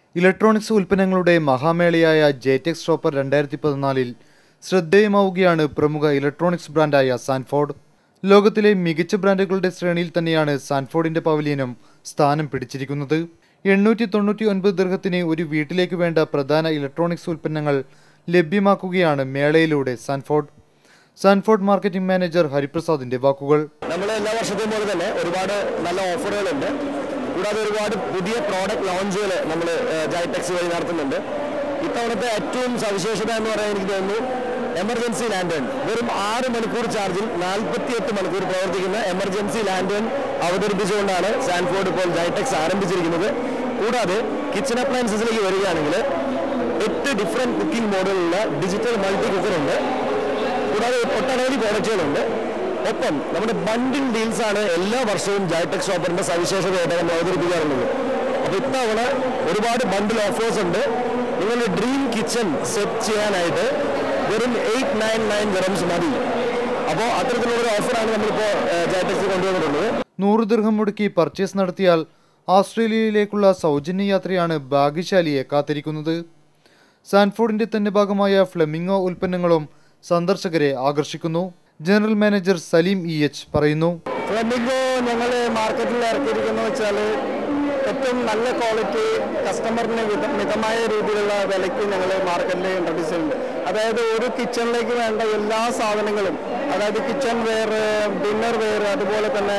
electronics ഉൽപ്പന്നങ്ങളുടെ മഹാമേളയായ ജെറ്റെക്സ് shopper രണ്ടായിരത്തി പതിനാലിൽ ശ്രദ്ധേയമാവുകയാണ് പ്രമുഖ ഇലക്ട്രോണിക്സ് ബ്രാൻഡായ സാൻഫോർഡ് ലോകത്തിലെ മികച്ച ബ്രാൻഡുകളുടെ ശ്രേണിയിൽ തന്നെയാണ് സാൻഫോർഡിന്റെ പവലിയനും സ്ഥാനം പിടിച്ചിരിക്കുന്നത് എണ്ണൂറ്റി തൊണ്ണൂറ്റി ഒൻപത് ദീർഘത്തിന് ഒരു വീട്ടിലേക്ക് വേണ്ട പ്രധാന ഇലക്ട്രോണിക്സ് ഉൽപ്പന്നങ്ങൾ ലഭ്യമാക്കുകയാണ് മേളയിലൂടെ സാൻഫോർഡ് സാൻഫോർഡ് മാർക്കറ്റിംഗ് മാനേജർ ഹരിപ്രസാദിന്റെ വാക്കുകൾ നമ്മൾ എല്ലാ വർഷത്തെയും പോലെ തന്നെ ഒരുപാട് നല്ല ഓഫറുകളുണ്ട് കൂടാതെ ഒരുപാട് പുതിയ പ്രോഡക്റ്റ് ലോഞ്ചുകൾ നമ്മൾ ജൈടെക്സ് വഴി നടത്തുന്നുണ്ട് ഇത്തവണത്തെ ഏറ്റവും സവിശേഷത എന്ന് പറയാൻ എനിക്ക് തോന്നുന്നു എമർജൻസി ലാൻഡേൺ വെറും ആറ് മണിക്കൂർ ചാർജിൽ നാൽപ്പത്തിയെട്ട് മണിക്കൂർ പ്രവർത്തിക്കുന്ന എമർജൻസി ലാൻഡേൺ അവതരിപ്പിച്ചുകൊണ്ടാണ് സാൻഫോർഡ് ഇപ്പോൾ ജൈടെക്സ് ആരംഭിച്ചിരിക്കുന്നത് കൂടാതെ കിച്ചൺ അപ്ലയൻസസിലേക്ക് വരികയാണെങ്കിൽ എട്ട് ഡിഫറെൻറ്റ് കുക്കിംഗ് മോഡലുള്ള ഡിജിറ്റൽ മൾട്ടി കുക്കറുണ്ട് കൂടാതെ ഒട്ടനവധി പ്രോഡക്റ്റുകളുണ്ട് ഒപ്പം നമ്മുടെ ബണ്ടിൽ ഡീൽസ് ആണ് എല്ലാ വർഷവും ജൈടെക് ഷോപ്പറിന്റെ സവിശേഷതയായിട്ട് നമ്മൾ അവതരിപ്പിക്കാറുള്ളത് അപ്പോൾ ഇത്തവണ ഒരുപാട് ബണ്ടിൽ ഓഫേഴ്സ് ഉണ്ട് നിങ്ങളുടെ ഡ്രീം കിച്ചൺ സെറ്റ് ചെയ്യാനായിട്ട് വെറും എയ്റ്റ് നയൻ നയൻ വെറംസ് മതി അപ്പോൾ അത്തരത്തിലുള്ള ഒരു ഓഫറാണ് നമ്മളിപ്പോൾ ജൈടെക്സ് കൊണ്ടുവന്നിട്ടുള്ളത് നൂറ് ദീർഘം മുടക്കി പർച്ചേസ് നടത്തിയാൽ ഓസ്ട്രേലിയയിലേക്കുള്ള സൗജന്യ യാത്രയാണ് ഭാഗ്യശാലിയെ കാത്തിരിക്കുന്നത് സാൻഫോർഡിന്റെ തന്നെ ഭാഗമായ ഫ്ലെമിംഗോ ഉൽപ്പന്നങ്ങളും സന്ദർശകരെ ആകർഷിക്കുന്നു general manager Saleem E H പറയുന്നു ഫ്ലമിംഗോ ഞങ്ങൾ മാർക്കറ്റിൽ ഇറക്കിയിരിക്കുന്നത് വെച്ചാൽ ഏറ്റവും നല്ല ക്വാളിറ്റി കസ്റ്റമറിന് മിത- മിതമായ രീതിയിലുള്ള വിലയ്ക്ക് ഞങ്ങൾ മാർക്കറ്റിൽ ഇൻട്രൊഡ്യൂസ് ചെയ്യുന്നുണ്ട് അതായത് ഒരു കിച്ചണിലേക്ക് വേണ്ട എല്ലാ സാധനങ്ങളും അതായത് കിച്ചൺ വെയർ ഡിന്നർ വെയർ അതുപോലെ തന്നെ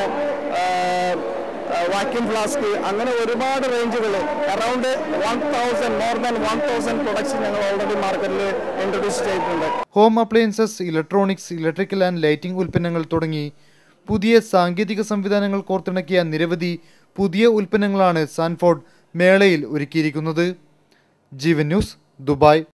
വാക്യൂം ഫ്ലാസ്ക് അങ്ങനെ ഒരുപാട് റേഞ്ചുകൾ around one thousand more than one thousand products ഞങ്ങൾ ഓൾറെഡി മാർക്കറ്റിൽ ഇൻട്രൊഡ്യൂസ് ചെയ്തിട്ടുണ്ട് home appliances electronics electrical and lighting ഉൽപ്പന്നങ്ങൾ തുടങ്ങി പുതിയ സാങ്കേതിക സംവിധാനങ്ങൾ കോർത്തിണക്കിയ നിരവധി പുതിയ ഉൽപ്പന്നങ്ങളാണ് സാൻഫോർഡ് മേളയിൽ ഒരുക്കിയിരിക്കുന്നത് ജീവൻ ന്യൂസ് ദുബായ്